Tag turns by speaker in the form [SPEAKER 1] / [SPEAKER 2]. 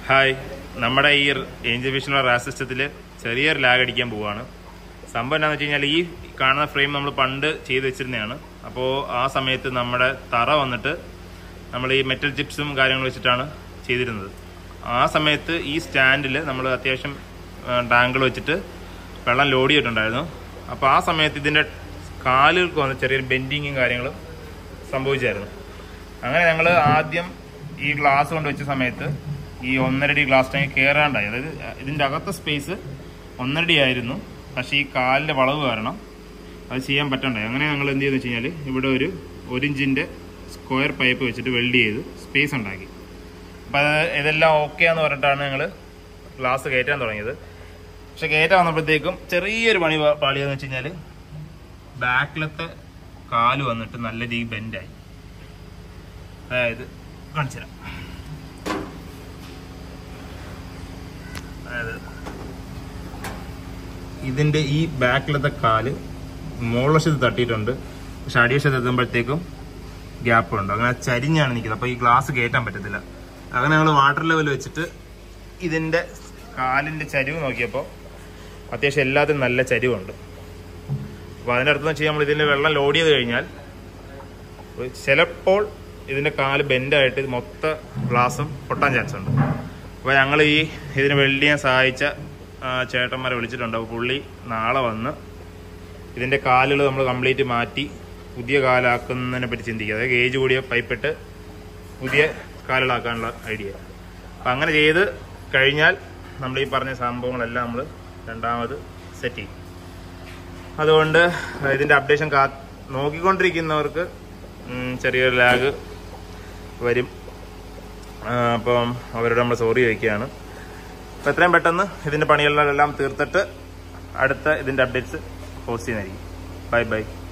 [SPEAKER 1] hi നമ്മുടെ ഈ Angel വിഷനുള്ള Ras സിസ്റ്റത്തിൽ ചെറിയൊരു ലാഗ് അടിക്കാൻ പോവാണ് സംഭവം എന്താണെന്ന് വെച്ച് കഴിഞ്ഞാൽ ഈ കാണുന്ന ഫ്രെയിം നമ്മൾ പണ്ട് ചെയ്ത് വെച്ചിരുന്നതാണ് അപ്പോൾ ആ സമയത്ത് നമ്മുടെ തറ വന്നിട്ട് നമ്മൾ ഈ മെറ്റൽ ചിപ്സും കാര്യങ്ങളും വെച്ചിട്ടാണ് ചെയ്തിരുന്നത് ആ സമയത്ത് ഈ സ്റ്റാൻഡിൽ നമ്മൾ അത്യാവശ്യം ടാങ്കിൾ വെച്ചിട്ട് വെള്ളം ലോഡ് ചെയ്തിട്ടുണ്ടായിരുന്നു അപ്പോൾ ആ സമയത്ത് ഇതിൻ്റെ കാലുകൾക്ക് വന്ന് ചെറിയൊരു ബെൻഡിങ്ങും കാര്യങ്ങളും സംഭവിച്ചായിരുന്നു അങ്ങനെ ഞങ്ങൾ ആദ്യം ഈ ഗ്ലാസ് കൊണ്ട് വെച്ച സമയത്ത് ഈ ഒന്നരടി ഗ്ലാസ് ടാങ്ക് കയറാണ്ടായി അതായത് ഇതിൻ്റെ അകത്തെ സ്പേസ് ഒന്നരടി ആയിരുന്നു പക്ഷേ ഈ കാലിൻ്റെ വളവ് കാരണം അത് ചെയ്യാൻ പറ്റണ്ടായി അങ്ങനെ ഞങ്ങൾ എന്ത് ചെയ്തെന്ന് വെച്ച് കഴിഞ്ഞാൽ ഇവിടെ ഒരു ഒരു ഇഞ്ചിൻ്റെ സ്ക്വയർ പൈപ്പ് വെച്ചിട്ട് വെൽഡ് ചെയ്ത് സ്പേസ് ഉണ്ടാക്കി അപ്പം അത് ഇതെല്ലാം ഓക്കെ എന്ന് പറഞ്ഞിട്ടാണ് ഞങ്ങൾ ഗ്ലാസ് കയറ്റാൻ തുടങ്ങിയത് പക്ഷെ കയറ്റാൻ വന്നപ്പോഴത്തേക്കും ചെറിയൊരു പണി പാ- പാളിയെന്ന് വെച്ച് കഴിഞ്ഞാൽ ബാക്കിലത്തെ കാല് വന്നിട്ട് നല്ല രീതിയിൽ ബെൻഡായി അതായത് കാണിച്ചു തരാം അതായത് ഇതിന്റെ ഈ ബാക്കിലത്തെ കാല് മുകളവശത്ത് തട്ടിയിട്ടുണ്ട് പക്ഷെ അടിവശത്ത് എത്തുമ്പോഴത്തേക്കും ഗ്യാപ്പ് ഉണ്ട് അങ്ങനെ ചരിഞ്ഞാണ് നിൽക്കുന്നത് അപ്പൊ ഈ ഗ്ലാസ് കയറ്റാൻ പറ്റത്തില്ല അങ്ങനെ ഞങ്ങൾ വാട്ടർ ലെവൽ വെച്ചിട്ട് ഇതിന്റെ കാലിന്റെ ചരിവ് നോക്കിയപ്പോൾ അത്യാവശ്യം എല്ലാത്തിനും നല്ല ചരിവുണ്ട് അപ്പോൾ അതിൻ്റെ അടുത്ത് വെച്ചാൽ നമ്മൾ ഇതിന്റെ വെള്ളം ലോഡ് ചെയ്ത് കഴിഞ്ഞാൽ ഒരു ചിലപ്പോൾ ഇതിന്റെ കാല് ബെൻഡായിട്ട് ഇത് മൊത്ത ഗ്ലാസും പൊട്ടാൻ ചാൻസ് ഉണ്ട് അപ്പോൾ ഞങ്ങൾ ഈ ഇതിന് വെൽഡ് ചെയ്യാൻ സഹായിച്ച ആ, ചേട്ടന്മാരെ വിളിച്ചിട്ടുണ്ട് അപ്പോൾ പുള്ളി നാളെ വന്ന് ഇതിന്റെ കാലുകൾ നമ്മൾ കംപ്ലീറ്റ് മാറ്റി പുതിയ കാലാക്കുന്നതിനെ പറ്റി ചിന്തിക്കുക അതായത് ഗേജ് കൂടിയ പൈപ്പിട്ട് പുതിയ കാലുകളാക്കാനുള്ള ഐഡിയ അപ്പം അങ്ങനെ ചെയ്ത് കഴിഞ്ഞാൽ നമ്മൾ ഈ പറഞ്ഞ സംഭവങ്ങളെല്ലാം നമ്മൾ രണ്ടാമത് സെറ്റ് ചെയ്യും അതുകൊണ്ട് ഇതിന്റെ അപ്ഡേഷൻ കാ നോക്കിക്കൊണ്ടിരിക്കുന്നവർക്ക് ഉം, ചെറിയൊരു ലാഗ് വരും ആ, അപ്പം അവരോട് നമ്മൾ സോറി ചോദിക്കുകയാണ് അപ്പം എത്രയും പെട്ടെന്ന് ഇതിന്റെ പണികളെല്ലാം തീർത്തിട്ട് അടുത്ത ഇതിന്റെ അപ്ഡേറ്റ്സ് പോസ്റ്റ് ചെയ്യുന്നതായിരിക്കും ബൈ ബൈ